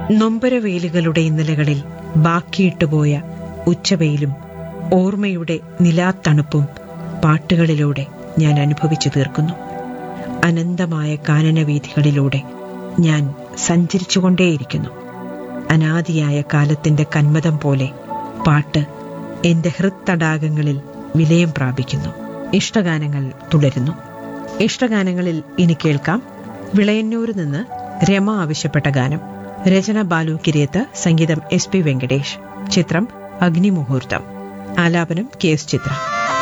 നൊമ്പരവേലുകളുടെ ഇന്നലകളിൽ ബാക്കിയിട്ടുപോയ ഉച്ചവെയിലും ഓർമ്മയുടെ നിലാത്തണുപ്പും പാട്ടുകളിലൂടെ ഞാൻ അനുഭവിച്ചു തീർക്കുന്നു അനന്തമായ കാനനവീഥികളിലൂടെ ഞാൻ സഞ്ചരിച്ചുകൊണ്ടേയിരിക്കുന്നു അനാദിയായ കാലത്തിന്റെ കന്മതം പോലെ പാട്ട് എന്റെ ഹൃത്തടാകങ്ങളിൽ വിലയം പ്രാപിക്കുന്നു ഇഷ്ടഗാനങ്ങൾ തുടരുന്നു ഇഷ്ടഗാനങ്ങളിൽ ഇനി കേൾക്കാം വിളയന്നൂരിൽ നിന്ന് രമ ആവശ്യപ്പെട്ട ഗാനം രചന ബാലു കിരിയത്ത് സംഗീതം എസ് പി വെങ്കടേഷ് ചിത്രം അഗ്നിമുഹൂർത്തം ആലാപനം കെ എസ് ചിത്ര